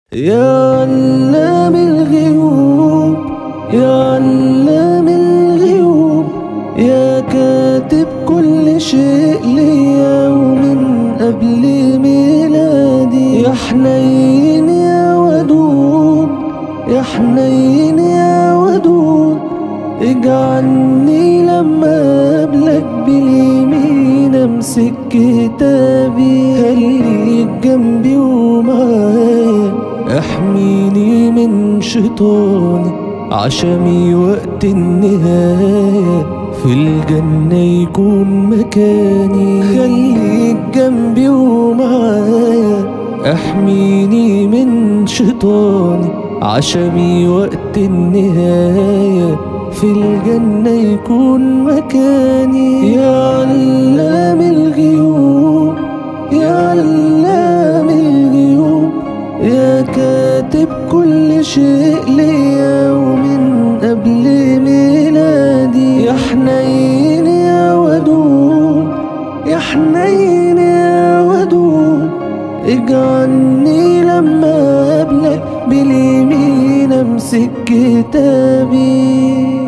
يا علام الغيوب يا علام الغيوب يا كاتب كل شيء ليا ومن قبل ميلادي يا حنين يا ودود يا حنين يا ودود اجعلني لما اقابلك باليمين امسك كتابي خليك جنبي ومعايا احميني من شيطاني عشمي وقت النهاية في الجنة يكون مكاني خليك جنبي ومعايا احميني من شيطاني عشمي وقت النهاية في الجنة يكون مكاني يا علام الغيوب يا علام الغيوب يا كاتب كل شيء ليا ومن قبل ميلادي يا حنين يا ودود يا حنين يا ودود اجعلني لما اقابلك باليمين امسك كتابي